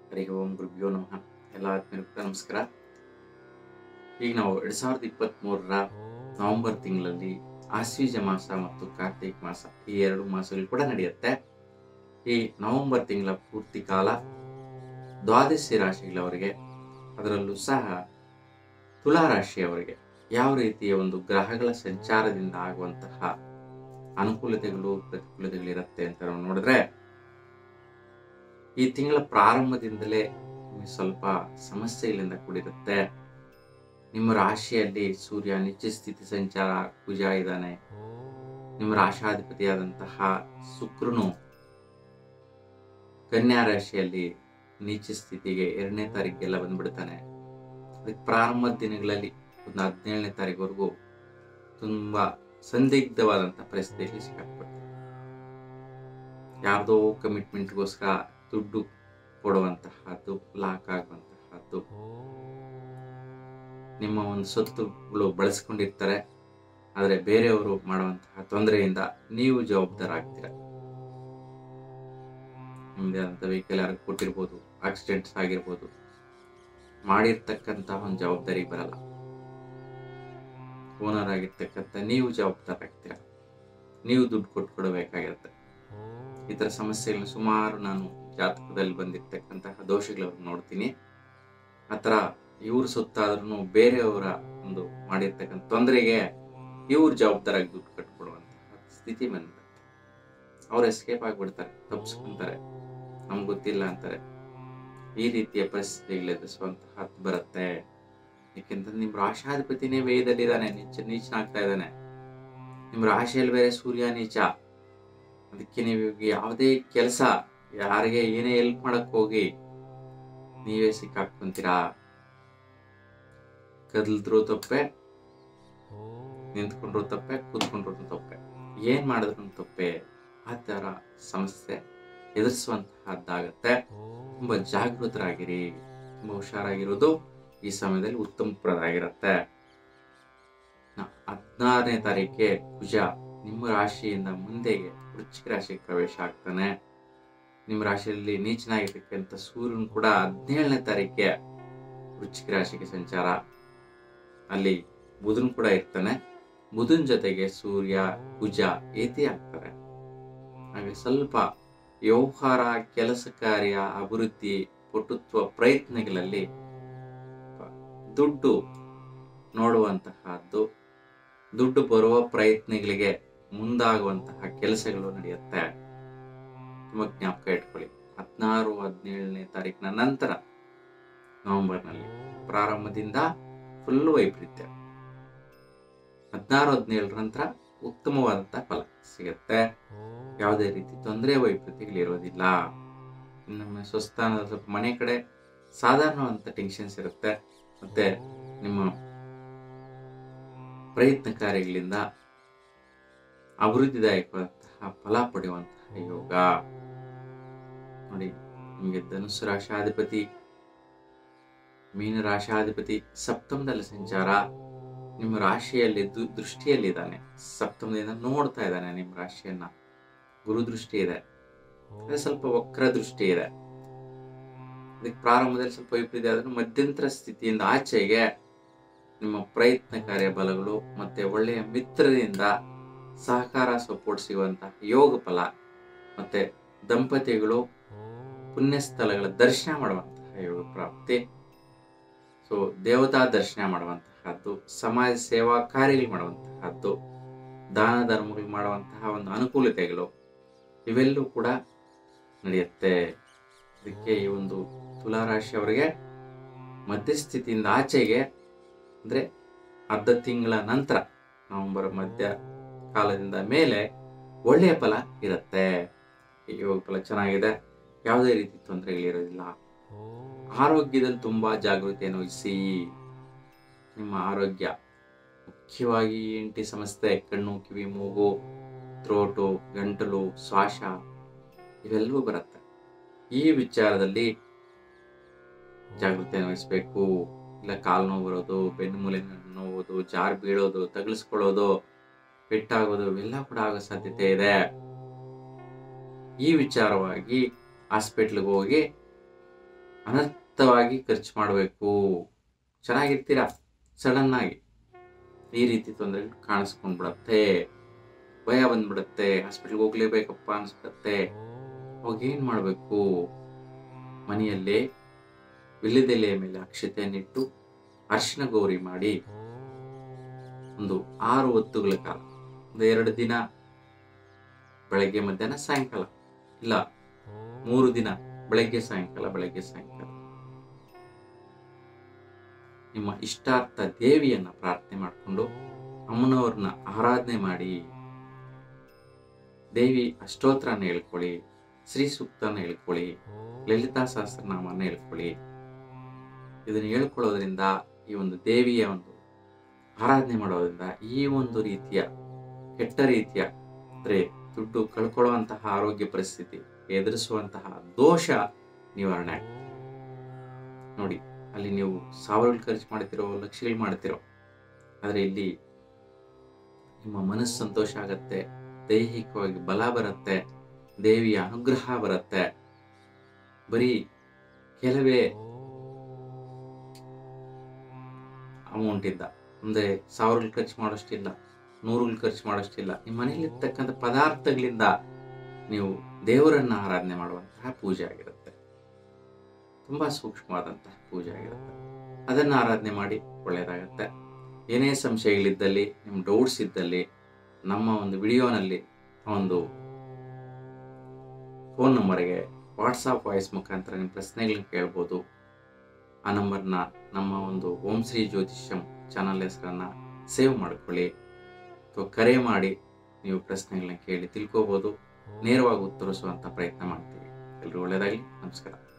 ಹರಿ ಓಂ ಗುರುಭ್ಯೋ ನಮಃ ಎಲ್ಲ ಆತ್ಮೀಯರಿಗೂ ಕೂಡ ನಮಸ್ಕಾರ ಈಗ ನಾವು ಎರಡ್ ಸಾವಿರದ ಇಪ್ಪತ್ತ್ ಮೂರರ ನವೆಂಬರ್ ತಿಂಗಳಲ್ಲಿ ಆಶ್ವೀಜ ಮಾಸ ಮತ್ತು ಕಾರ್ತಿಕ್ ಮಾಸ ಈ ಎರಡು ಮಾಸಗಳು ಕೂಡ ನಡೆಯುತ್ತೆ ಈ ನವೆಂಬರ್ ತಿಂಗಳ ಪೂರ್ತಿ ಕಾಲ ದ್ವಾದಶಿ ರಾಶಿಗಳವರಿಗೆ ಅದರಲ್ಲೂ ಸಹ ತುಲಾ ರಾಶಿಯವರಿಗೆ ಯಾವ ರೀತಿಯ ಒಂದು ಗ್ರಹಗಳ ಸಂಚಾರದಿಂದ ಆಗುವಂತಹ ಅನುಕೂಲತೆಗಳು ಪ್ರತಿಕೂಲತೆಗಳು ಇರುತ್ತೆ ಅಂತ ನಾವು ನೋಡಿದ್ರೆ ಈ ತಿಂಗಳ ಪ್ರಾರಂಭದಿಂದಲೇ ನಿಮಗೆ ಸ್ವಲ್ಪ ಸಮಸ್ಯೆಗಳಿಂದ ಕೂಡಿರುತ್ತೆ ನಿಮ್ಮ ರಾಶಿಯಲ್ಲಿ ಸೂರ್ಯ ನಿತ್ಯ ಸ್ಥಿತಿ ಸಂಚಾರ ಕುಜ ಇದ್ದಾನೆ ನಿಮ್ಮ ರಾಶಾಧಿಪತಿಯಾದಂತಹ ಶುಕ್ರನು ಕನ್ಯಾ ರಾಶಿಯಲ್ಲಿ ನೀಚ ಸ್ಥಿತಿಗೆ ಎರಡನೇ ತಾರೀಕಿಗೆಲ್ಲ ಬಂದ್ಬಿಡ್ತಾನೆ ಅದಕ್ಕೆ ಪ್ರಾರಂಭದ ದಿನಗಳಲ್ಲಿ ಒಂದು ಹದಿನೇಳನೇ ತಾರೀಕುವರೆಗೂ ತುಂಬಾ ಸಂದಿಗ್ಧವಾದಂಥ ಪರಿಸ್ಥಿತಿಯಲ್ಲಿ ಸಿಕ್ಕಾಕ್ಬಿಡ್ತಾರೆ ಯಾವುದೋ ಕಮಿಟ್ಮೆಂಟ್ಗೋಸ್ಕರ ದುಡ್ಡು ಕೊಡುವಂತಹದ್ದು ಲಾಕ್ ಆಗುವಂತಹದ್ದು ನಿಮ್ಮ ಒಂದು ಸೊತ್ತುಗಳು ಬಳಸ್ಕೊಂಡಿರ್ತಾರೆ ಆದರೆ ಬೇರೆಯವರು ಮಾಡುವಂತಹ ತೊಂದರೆಯಿಂದ ನೀವು ಜವಾಬ್ದಾರ ಆಗ್ತೀರ ನಿಮ್ಮದೇ ಆದಂಥ ವೆಹಿಕಲ್ ಯಾರು ಕೊಟ್ಟಿರ್ಬೋದು ಆಕ್ಸಿಡೆಂಟ್ಸ್ ಆಗಿರ್ಬೋದು ಮಾಡಿರ್ತಕ್ಕಂತಹ ಒಂದು ಜವಾಬ್ದಾರಿ ಬರಲ್ಲ ಓನರ್ ಆಗಿರ್ತಕ್ಕಂಥ ನೀವು ಜವಾಬ್ದಾರ ಆಗ್ತೀರ ನೀವು ದುಡ್ಡು ಕೊಟ್ಟು ಕೊಡಬೇಕಾಗಿರುತ್ತೆ ಈ ಥರ ಸಮಸ್ಯೆಗಳನ್ನ ಸುಮಾರು ನಾನು ಜಾತಕದಲ್ಲಿ ಬಂದಿರ್ತಕ್ಕಂತಹ ದೋಷಗಳನ್ನು ನೋಡ್ತೀನಿ ಆ ಥರ ಇವ್ರ ಸುತ್ತಾದ್ರೂ ಬೇರೆಯವರ ಒಂದು ಮಾಡಿರ್ತಕ್ಕಂಥ ತೊಂದರೆಗೆ ಇವ್ರ ಜವಾಬ್ದಾರಾಗಿ ದುಡ್ಡು ಕಟ್ಕೊಡುವಂತಹ ಸ್ಥಿತಿ ಬಂದ್ಬಿಡುತ್ತೆ ಅವ್ರು ಎಸ್ಕೇಪ್ ಆಗಿಬಿಡ್ತಾರೆ ತಪ್ಪಿಸ್ಕೊಂತಾರೆ ನಮ್ಗೆ ಗೊತ್ತಿಲ್ಲ ಅಂತಾರೆ ಈ ರೀತಿಯ ಪರಿಸ್ಥಿತಿಗಳು ಎದುರಿಸುವಂತಹ ಬರುತ್ತೆ ಯಾಕೆಂತಂದ್ರೆ ನಿಮ್ಮ ರಾಶಾಧಿಪತಿನೇ ವ್ಯಯದಲ್ಲಿದ್ದಾನೆ ನೀಚ ನೀಚನಾಗ್ತಾ ಇದ್ದಾನೆ ನಿಮ್ಮ ರಾಶಿಯಲ್ಲಿ ಬೇರೆ ಸೂರ್ಯ ನೀಚ ಅದಕ್ಕೆ ನೀವು ಯಾವುದೇ ಕೆಲಸ ಯಾರಿಗೆ ಏನೇ ಹೆಲ್ಪ್ ಮಾಡಕ್ ಹೋಗಿ ನೀವೇ ಸಿಕ್ಕಾಕೊಂತೀರಾ ಕದಲ್ದ್ರು ತಪ್ಪೆ ನಿಂತ್ಕೊಂಡ್ರು ತಪ್ಪೆ ಕೂತ್ಕೊಂಡ್ರು ತಪ್ಪೆ ಏನ್ ಮಾಡಿದ್ರು ತಪ್ಪೆ ಆ ಥರ ಸಮಸ್ಯೆ ಎದುರಿಸುವಂತಹದ್ದಾಗತ್ತೆ ತುಂಬಾ ಜಾಗೃತರಾಗಿರಿ ತುಂಬಾ ಹುಷಾರಾಗಿರೋದು ಈ ಸಮಯದಲ್ಲಿ ಉತ್ತಮಪ್ರದಾಗಿರುತ್ತೆ ಹದಿನಾರನೇ ತಾರೀಕಿಗೆ ಕುಜ ನಿಮ್ಮ ರಾಶಿಯಿಂದ ಮುಂದೆಗೆ ವೃಶ್ಚಿಕ ರಾಶಿಗೆ ಪ್ರವೇಶ ಆಗ್ತಾನೆ ನಿಮ್ಮ ರಾಶಿಯಲ್ಲಿ ನೀಚನಾಗಿರ್ತಕ್ಕಂಥ ಸೂರ್ಯನು ಕೂಡ ಹದಿನೇಳನೇ ತಾರೀಕಿಗೆ ವೃಶ್ಚಿಕ ರಾಶಿಗೆ ಸಂಚಾರ ಅಲ್ಲಿ ಬುಧನ್ ಕೂಡ ಇರ್ತಾನೆ ಬುಧನ್ ಜೊತೆಗೆ ಸೂರ್ಯ ಕುಜ ಏತಿ ಆಗ್ತಾರೆ ಹಾಗೆ ಸ್ವಲ್ಪ ವ್ಯವಹಾರ ಕೆಲಸ ಕಾರ್ಯ ಅಭಿವೃದ್ಧಿ ಪಟುತ್ವ ಪ್ರಯತ್ನಗಳಲ್ಲಿ ದುಡ್ಡು ನೋಡುವಂತಹದ್ದು ದುಡ್ಡು ಬರುವ ಪ್ರಯತ್ನಗಳಿಗೆ ಮುಂದಾಗುವಂತಹ ಕೆಲಸಗಳು ನಡೆಯುತ್ತೆ ತುಂಬ ಜ್ಞಾಪಕ ಇಟ್ಕೊಳ್ಳಿ ಹದಿನಾರು ಹದಿನೇಳನೇ ತಾರೀಕಿನ ನಂತರ ನವೆಂಬರ್ನಲ್ಲಿ ಪ್ರಾರಂಭದಿಂದ ಫುಲ್ ವೈಪರೀತ್ಯ ಹದಿನಾರು ಹದಿನೇಳರ ನಂತರ ಉತ್ತಮವಾದಂಥ ಫಲ ಸಿಗುತ್ತೆ ಯಾವುದೇ ರೀತಿ ತೊಂದರೆ ವೈಪರೀತ್ಯಗಳಿರೋದಿಲ್ಲ ನಮ್ಮ ಸ್ವಸ್ಥಾನದ ಸ್ವಲ್ಪ ಮನೆ ಕಡೆ ಸಾಧಾರಣವಾದಂಥ ಟೆನ್ಷನ್ಸ್ ಇರುತ್ತೆ ಮತ್ತೆ ನಿಮ್ಮ ಪ್ರಯತ್ನ ಕಾರ್ಯಗಳಿಂದ ಅಭಿವೃದ್ಧಿದಾಯಕವಾದಂತಹ ಫಲ ಪಡೆಯುವಂತಹ ಯೋಗ ನೋಡಿ ನಿಮಗೆ ಧನುಸ್ಸು ರಾಶಾಧಿಪತಿ ಮೀನ ರಾಶಾಧಿಪತಿ ಸಪ್ತಮದಲ್ಲಿ ಸಂಚಾರ ನಿಮ್ಮ ರಾಶಿಯಲ್ಲಿ ದೃಷ್ಟಿಯಲ್ಲಿದ್ದಾನೆ ಸಪ್ತಮದಿಂದ ನೋಡ್ತಾ ಇದ್ದಾನೆ ನಿಮ್ಮ ರಾಶಿಯನ್ನ ಗುರು ದೃಷ್ಟಿ ಇದೆ ಅದೇ ಸ್ವಲ್ಪ ವಕ್ರ ದೃಷ್ಟಿ ಇದೆ ಅದಕ್ಕೆ ಪ್ರಾರಂಭದಲ್ಲಿ ಸ್ವಲ್ಪ ವೈಪರೀತ್ಯ ಆದ್ರೂ ಮಧ್ಯಂತರ ಸ್ಥಿತಿಯಿಂದ ಆಚೆಗೆ ನಿಮ್ಮ ಪ್ರಯತ್ನ ಕಾರ್ಯ ಬಲಗಳು ಮತ್ತೆ ಒಳ್ಳೆಯ ಮಿತ್ರರಿಂದ ಸಹಕಾರ ಸಪೋರ್ಟ್ ಸಿಗುವಂತಹ ಯೋಗ ಫಲ ಮತ್ತೆ ದಂಪತಿಗಳು ಪುಣ್ಯಸ್ಥಳಗಳ ದರ್ಶನ ಮಾಡುವಂತಹ ಯೋಗ ಪ್ರಾಪ್ತಿ ಸೊ ದೇವತಾ ದರ್ಶನ ಮಾಡುವಂತಹದ್ದು ಸಮಾಜ ಸೇವಾ ಕಾರ್ಯಗಳು ಮಾಡುವಂತಹದ್ದು ದಾನ ಧರ್ಮಗಳು ಮಾಡುವಂತಹ ಒಂದು ಅನುಕೂಲತೆಗಳು ಇವೆಲ್ಲವೂ ಕೂಡ ನಡೆಯುತ್ತೆ ಅದಕ್ಕೆ ಈ ಒಂದು ತುಲಾರಾಶಿಯವರಿಗೆ ಮಧ್ಯಸ್ಥಿತಿಯಿಂದ ಆಚೆಗೆ ಅಂದರೆ ಅರ್ಧ ತಿಂಗಳ ನಂತರ ನವೆಂಬರ್ ಮಧ್ಯ ಕಾಲದಿಂದ ಮೇಲೆ ಒಳ್ಳೆಯ ಫಲ ಇರುತ್ತೆ ಯೋಗ ಫಲ ಚೆನ್ನಾಗಿದೆ ಯಾವುದೇ ರೀತಿ ತೊಂದರೆಗಳಿರೋದಿಲ್ಲ ಆರೋಗ್ಯದಲ್ಲಿ ತುಂಬಾ ಜಾಗೃತಿಯನ್ನು ವಹಿಸಿ ನಿಮ್ಮ ಆರೋಗ್ಯ ಮುಖ್ಯವಾಗಿ ಎಂಟಿ ಸಮಸ್ಯೆ ಕಣ್ಣು ಕಿವಿ ಮೂಗು ಥ್ರೋಟು ಗಂಟಲು ಶ್ವಾಸ ಇವೆಲ್ಲವೂ ಬರುತ್ತೆ ಈ ವಿಚಾರದಲ್ಲಿ ಜಾಗೃತಿಯನ್ನು ವಹಿಸಬೇಕು ಇಲ್ಲ ಕಾಲು ನೋವು ಬರೋದು ಬೆನ್ನು ಮೂಲೆ ನೋವುದು ಜಾರ್ ಬೀಳೋದು ತಗಲಿಸ್ಕೊಳ್ಳೋದು ಪೆಟ್ಟಾಗೋದು ಇವೆಲ್ಲ ಕೂಡ ಆಗೋ ಸಾಧ್ಯತೆ ಇದೆ ಈ ವಿಚಾರವಾಗಿ ಹಾಸ್ಪಿಟ್ಲಿಗೆ ಹೋಗಿ ಅನರ್ಥವಾಗಿ ಖರ್ಚು ಮಾಡಬೇಕು ಚೆನ್ನಾಗಿರ್ತೀರಾ ಸಡನ್ ಆಗಿ ಈ ರೀತಿ ತೊಂದರೆಗಳು ಕಾಣಿಸ್ಕೊಂಡ್ಬಿಡತ್ತೆ ಭಯ ಬಂದ್ಬಿಡತ್ತೆ ಹಾಸ್ಪಿಟ್ಲ್ಗೆ ಹೋಗ್ಲೇಬೇಕಪ್ಪ ಅನ್ಸ್ಬಿಡತ್ತೆ ಅವಾಗ ಏನು ಮಾಡಬೇಕು ಮನೆಯಲ್ಲೇ ವಿಳ್ಯದೆಲೆಯ ಮೇಲೆ ಅಕ್ಷತೆಯನ್ನಿಟ್ಟು ಅರಿಶಿನ ಗೌರಿ ಮಾಡಿ ಒಂದು ಆರು ಹೊತ್ತುಗಳ ಕಾಲ ಒಂದು ಎರಡು ದಿನ ಬೆಳಗ್ಗೆ ಮಧ್ಯಾಹ್ನ ಸಾಯಂಕಾಲ ಇಲ್ಲ ಮೂರು ದಿನ ಬೆಳಗ್ಗೆ ಸಾಯಂಕಾಲ ಬೆಳಗ್ಗೆ ಸಾಯಂಕಾಲ ನಿಮ್ಮ ಇಷ್ಟಾರ್ಥ ದೇವಿಯನ್ನ ಪ್ರಾರ್ಥನೆ ಮಾಡಿಕೊಂಡು ಅಮ್ಮನವ್ರನ್ನ ಆರಾಧನೆ ಮಾಡಿ ದೇವಿ ಅಷ್ಟೋತ್ರನ ಹೇಳ್ಕೊಳ್ಳಿ ಶ್ರೀ ಸೂಕ್ತನ ಹೇಳ್ಕೊಳ್ಳಿ ಲಲಿತಾ ಸಹಸ್ರನಾಮನ ಹೇಳ್ಕೊಳ್ಳಿ ಇದನ್ನ ಹೇಳ್ಕೊಳ್ಳೋದ್ರಿಂದ ಈ ಒಂದು ದೇವಿಯ ಒಂದು ಆರಾಧನೆ ಮಾಡೋದ್ರಿಂದ ಈ ಒಂದು ರೀತಿಯ ಕೆಟ್ಟ ರೀತಿಯ ಅಂದ್ರೆ ದುಡ್ಡು ಕಳ್ಕೊಳ್ಳುವಂತಹ ಆರೋಗ್ಯ ಪರಿಸ್ಥಿತಿ ಎದುರಿಸುವಂತಹ ದೋಷ ನಿವಾರಣೆ ಆಗ್ತದೆ. ನೋಡಿ ಅಲ್ಲಿ ನೀವು ಸಾವಿರಗಳು ಖರ್ಚು ಮಾಡ್ತಿರೋ ಲಕ್ಷಗಳು ಮಾಡ್ತಿರೋ ಆದ್ರೆ ಇಲ್ಲಿ ನಿಮ್ಮ ಮನಸ್ಸು ಸಂತೋಷ ಆಗತ್ತೆ ದೈಹಿಕವಾಗಿ ಬಲ ಬರುತ್ತೆ ದೇವಿಯ ಅನುಗ್ರಹ ಬರುತ್ತೆ ಬರೀ ಕೆಲವೇ ಅಮೌಂಟ್ ಇಂದ ಅಂದ್ರೆ ಸಾವಿರಗಳು ಖರ್ಚು ಮಾಡೋಷ್ಟಿಲ್ಲ ನೂರುಗಳು ಖರ್ಚು ಮಾಡೋಷ್ಟಿಲ್ಲ ನಿಮ್ಮ ಮನೆಯಲ್ಲಿರ್ತಕ್ಕಂಥ ಪದಾರ್ಥಗಳಿಂದ ನೀವು ದೇವರನ್ನ ಆರಾಧನೆ ಮಾಡುವಂತಹ ಪೂಜೆ ಆಗಿರುತ್ತೆ ತುಂಬಾ ಸೂಕ್ಷ್ಮವಾದಂತಹ ಪೂಜೆ ಆಗಿರುತ್ತೆ ಅದನ್ನ ಆರಾಧನೆ ಮಾಡಿ ಒಳ್ಳೆಯದಾಗತ್ತೆ ಏನೇ ಸಂಶಯಗಳಿದ್ದಲ್ಲಿ ನಿಮ್ಮ ಡೌಟ್ಸ್ ಇದ್ದಲ್ಲಿ ನಮ್ಮ ಒಂದು ವಿಡಿಯೋನಲ್ಲಿ ಒಂದು ಫೋನ್ ನಂಬರ್ಗೆ ವಾಟ್ಸಾಪ್ ವಾಯ್ಸ್ ಮುಖಾಂತರ ನಿಮ್ಮ ಪ್ರಶ್ನೆಗಳನ್ನ ಕೇಳ್ಬೋದು ಆ ನಂಬರ್ನ ನಮ್ಮ ಒಂದು ಓಂ ಶ್ರೀ ಜ್ಯೋತಿಷ್ಯಂ ಚಾನಲ್ ಹೆಸರನ್ನ ಸೇವ್ ಮಾಡ್ಕೊಳ್ಳಿ ಅಥವಾ ಕರೆ ಮಾಡಿ ನೀವು ಪ್ರಶ್ನೆಗಳನ್ನ ಕೇಳಿ ತಿಳ್ಕೋಬೋದು ನೇರವಾಗಿ ಉತ್ತರಿಸುವಂಥ ಪ್ರಯತ್ನ ಮಾಡ್ತೀವಿ ಎಲ್ರಿಗೂ ಒಳ್ಳೆಯದಾಗಲಿ ನಮಸ್ಕಾರ